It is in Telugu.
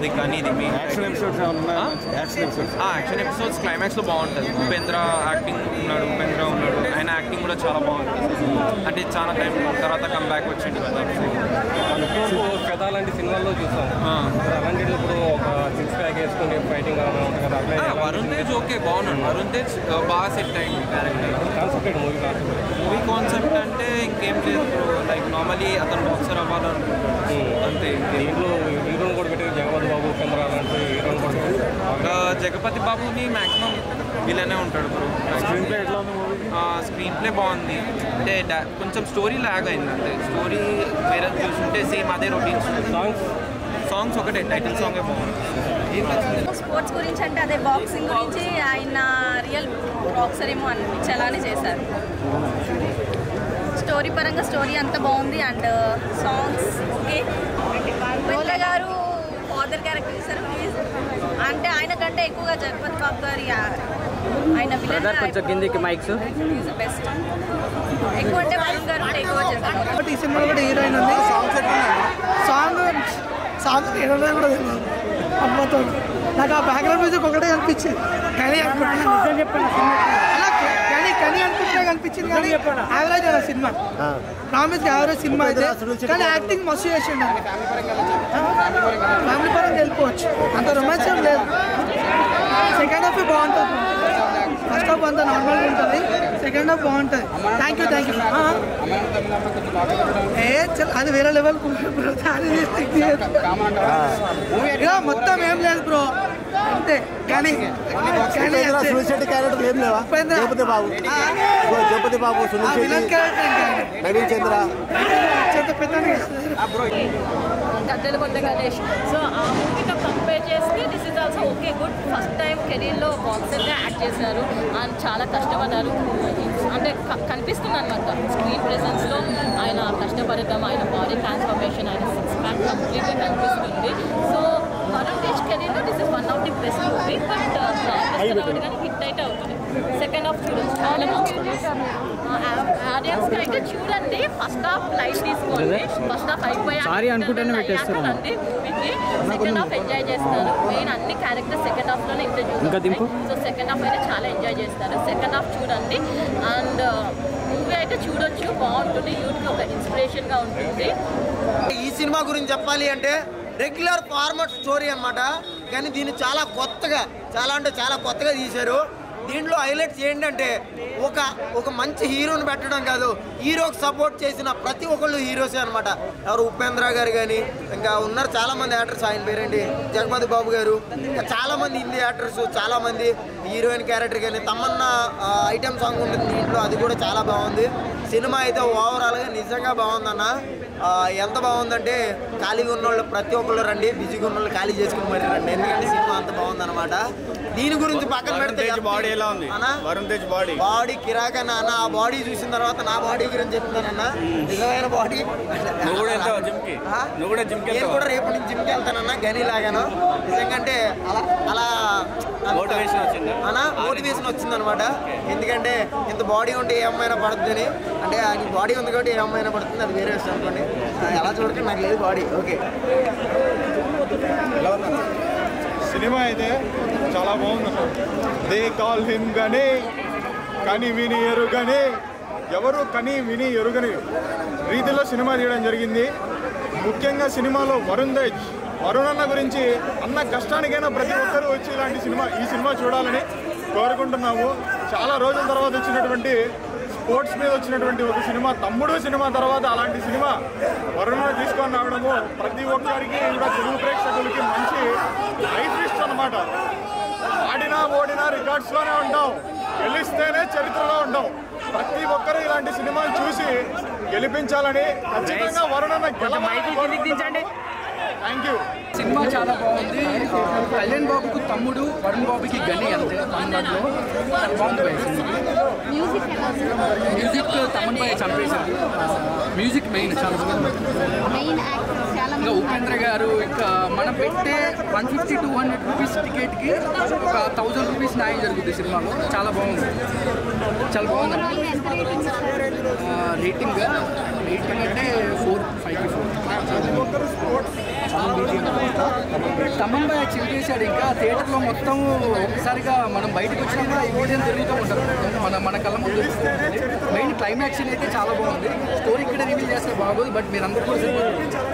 అది కానీ ఇది మెయిన్ యాక్షన్ ఎపిసోడ్స్ ఏమైనా ఉన్నాయా యాక్షన్ ఎపిసోడ్స్ యాక్షన్ ఎపిసోడ్స్ క్లైమాక్స్లో బాగుంటుంది ఉపేంద్ర యాక్టింగ్ ఉన్నాడు ఉపేంద్ర ఉన్నాడు ఆయన యాక్టింగ్ కూడా చాలా బాగుంటుంది అంటే చాలా టైం తర్వాత కంబ్యాక్ వచ్చింది కదా ఇప్పుడు కథ లాంటి సినిమాల్లో చూస్తాం ఆ. ఇప్పుడు అలాంటి ఇప్పుడు ఒక సిక్స్ ప్యాక్ వేసుకుని ఫైటింగ్ అలా ఉంటుంది కదా అట్లా ఆ, వరుణ్ తేజ్ ఓకే బాగున్నాడు వరుణ్ తేజ్ ఆ, బాగా సెట్ అయింది character concept movie concept movie concept అంటే ఇంకేం లేదు లైక్ నార్మలీ అతను బాక్సర్ అవ్వాలనుకుంటున్నాడు అంతే ఇంకేం దీంట్లో హీరోని కూడా పెట్టి జగవత్ బాబు ఉపేంద్ర అలాంటి హీరోని కూడా పెట్టి ఆ, జగపతి బాబుని మ్యాక్సిమం వీళ్ళనే ఉంటాడు బ్రో స్క్రీన్ ప్లే ఎట్లా ఉంది మూవీ స్క్రీన్ ప్లే బాగుంది అంటే డా- కొంచెం స్టోరీ లాగ్ అయింది అంతే స్టోరీ వేరే చూస్తుంటే సేమ్ అదే రొటీన్ సాంగ్స్ సాంగ్స్ ఒకటే టైటిల్ సాంగే బాగుంది ఏం నచ్చింది స్పోర్ట్స్ గురించి అంటే అదే బాక్సింగ్ గురించి ఆయన రియల్ బాక్సర్ ఏమో అనిపించేలానే చేశారు స్టోరీ పరంగా స్టోరీ అంతా బాగుంది and songs okay Upendra garu father character చేశారు He is- అంటే ఆయన కంటే ఎక్కువగా జగపతి బాబు గారి ఆ- ఆయన బ్రదర్ కొంచెం కిందికి మైక్స్ బెస్ట్ ఎక్కువ అంటే వరుణ్ గారు కంటే ఎక్కువ చేశారు బట్ ఈ సినిమాలో కూడా హీరోయిన్ ఉంది సాంగ్ సాంగ్ హీరోలో కూడా తెలియదు అమ్మతో నాకు ఆ బ్యాక్గ్రౌండ్ మ్యూజిక్ ఒకటే కనిపించింది కానీ నిజం చెప్పాను అలా కానీ కానీ అనుకుంటే కనిపించింది కానీ యావరేజ్ అలా సినిమా ప్రామిస్ యావరేజ్ సినిమా అయితే కానీ యాక్టింగ్ మస్తు చేసిండు ఫ్యామిలీ పరంగా వెళ్ళిపోవచ్చు అంత రొమాన్స్ ఏం లేదు సెకండ్ హాఫ్ బాగుంటుంది ఫస్ట్ హాఫ్ అంతా నార్మల్గా ఉంటుంది సెకండ్ హాఫ్ బాగుంటుంది థ్యాంక్ యూ థ్యాంక్ యూ ఏ చల్ అది వేరే లెవెల్ బ్రో ఇక మొత్తం ఏం లేదు బ్రో అంతే కానీ కానీ అంతే. సునీల్ శెట్టి క్యారెక్టర్ ఏం లేవా ఉపేంద్ర. జగపతి బాబు ఆ, జగపతి బాబు ఆ సునీల్ విలన్ శెట్టి క్యారెక్టర్ ఇంకా ఆయన. నవీన్ చంద్ర చెత్త పెద్దనే. గద్దెల కొండ గణేష్ సో ఆ మూవీతో కంపేర్ చేస్తే this is also okay good first time కెరీర్లో బాక్సర్గా యాక్ట్ చేశారు అండ్ చాలా కష్టపడ్డారు అంటే క- కనిపిస్తుంది అనమాట స్క్రీన్ ప్రెజెన్స్లో ఆయన కష్టపడటం ఆయన బాడీ ట్రాన్స్ఫర్మేషన్ ఆయన సిక్స్ ప్యాక్ కంప్లీట్గా కనిపిస్తుంది సో వరుణ్ తేజ్ కెరీర్లో this is one of the best movie but కానీ హిట్ అయితే అవుతుంది సెకండ్ హాఫ్ చూడొచ్చు చాలా బాగుంది ఆడియన్స్కి అయితే చూడండి ఫస్ట్ హాఫ్ లైట్ తీసుకోండి ఫస్ట్ హాఫ్ అయిపోయాక Sorry అనుకుంటేనే పెట్టేస్తారు. సెకండ్ హాఫ్ ఎంజాయ్ చేస్తారు మెయిన్ అన్ని క్యారెక్టర్స్ సెకండ్ హాఫ్ లోనే ఇంట్రడ్యూస్ ఇంకా దింపు. సో సెకండ్ హాఫ్ అయితే చాలా ఎంజాయ్ చేస్తారు సెకండ్ హాఫ్ చూడండి అండ్ మూవీ అయితే చూడొచ్చు బాగుంటుంది యూత్కి ఒక ఇన్స్పిరేషన్ గా ఉంటుంది ఈ సినిమా గురించి చెప్పాలి అంటే రెగ్యులర్ ఫార్మట్ స్టోరీ అన్నమాట కానీ దీన్ని చాలా కొత్తగా చాలా అంటే చాలా కొత్తగా తీశారు దీంట్లో హైలైట్స్ ఏంటంటే ఒక ఒక మంచి హీరోని పెట్టడం కాదు హీరోకి సపోర్ట్ చేసిన ప్రతి ఒక్కళ్ళు హీరోసే అనమాట ఎవరు ఉపేంద్ర గారు కానీ ఇంకా ఉన్నారు చాలా మంది యాక్టర్స్ ఆయన పేరేంటి జగపతి బాబు గారు ఇంకా చాలా మంది హిందీ యాక్టర్స్ చాలా మంది హీరోయిన్ క్యారెక్టర్ కానీ తమన్నా ఐటమ్ సాంగ్ ఉంటుంది దీంట్లో అది కూడా చాలా బాగుంది సినిమా అయితే ఓవరాల్గా నిజంగా బాగుందన్న ఆ, ఎంత బాగుందంటే ఖాళీగా ఉన్న వాళ్ళు ప్రతి ఒక్కళ్ళు రండి బిజీగా ఉన్న వాళ్ళు ఖాళీ చేసుకుని మరి రండి ఎందుకంటే సినిమా అంత బాగుందన్నమాట దీని గురించి పక్కన వరుణ్ పెడితే తేజ్ బాడీ ఎలా ఉంది అన్నా? వరుణ్ తేజ్ బాడీ బాడీ కిరాక అన్న ఆ బాడీ చూసిన తర్వాత నా బాడీ గురించి చెప్తానన్న నిజమైన బాడీ నువ్వు కూడా వెళ్తావా జిమ్కి ఆ? నువ్వు కూడా జిమ్కి నేను వెళ్తావా కూడా రేపు నుంచి జిమ్కి వెళ్తానన్నా గని లాగాను నిజంగా అంటే అలా అలా Motivation వచ్చిందా? అన్న మోటివేషన్ వచ్చిందనమాట ఎందుకంటే ఇంత బాడీ ఉంటే ఏ అమ్మాయినా పడుతుందని అంటే ఆయన బాడీ ఉంది కాబట్టి ఏ అమ్మాయినా పడుతుంది అది వేరే విషయం అనుకోండి ఆ, ఎలా చూడకండి నాకు లేదు బాడీ ఓకే సినిమా అయితే చాలా బాగుంది దే కాల్ హిమ్ గని కని విని ఎరుగని ఎవరు కని విని ఎరుగని రీతిలో సినిమా తీయడం జరిగింది ముఖ్యంగా సినిమాలో వరుణ్ తేజ్ వరుణ్ అన్న గురించి అన్న కష్టానికైనా ప్రతి ఒక్కరూ వచ్చి ఇలాంటి సినిమా ఈ సినిమా చూడాలని కోరుకుంటున్నాము చాలా రోజుల తర్వాత వచ్చినటువంటి స్పోర్ట్స్ మీద వచ్చినటువంటి ఒక సినిమా తమ్ముడు సినిమా తర్వాత అలాంటి సినిమా వరుణ తీసుకొని రావడము ప్రతి ఒక్కరికి కూడా తెలుగు ప్రేక్షకులకి మంచి లైఫ్ ఇస్ట్ అనమాట ఆడినా ఓడినా రికార్డ్స్ లోనే ఉంటాం గెలిస్తేనే చరిత్రలో ఉంటాం ప్రతి ఒక్కరు ఇలాంటి సినిమాలు చూసి గెలిపించాలని ఖచ్చితంగా వరుణన్న గెలవాలని థ్యాంక్ యూ సినిమా చాలా బాగుంది ఆ, కళ్యాణ్ బాబుకు తమ్ముడు వరుణ్ బాబుకి గని అంతే తమిళనాడులో చాలా బాగుంది భయ్ సినిమా మ్యూజిక్ తమన్ బాయ్ చంపేశారు ఆ, మ్యూజిక్ మెయిన్ చాలా బాగుంది ఇంకా ఉపేంద్ర గారు ఇంకా మనం పెట్టే one fifty two hundred rupees టికెట్కి ఒక థౌజండ్ రూపీస్ న్యాయం జరుగుతుంది సినిమాలో చాలా బాగుంది చాలా బాగుంది రేటింగ్ రేటింగ్ అంటే ఫోర్ ఫైవ్కి ఫోర్ తమన్ బాయ్ చిల్ చేశాడు ఇంకా థియేటర్లో మొత్తం ఒకసారిగా మనం బయటకు వచ్చినా కూడా ఈ వీడియో తిరుగుతూ ఉంటారు మన మన కళ్ళ ముందు మెయిన్ క్లైమాక్స్ అయితే చాలా బాగుంది స్టోరీ ఇక్కడ రివీల్ చేస్తే బాగోదు బట్ మీరు అందరూ కూడా సినిమా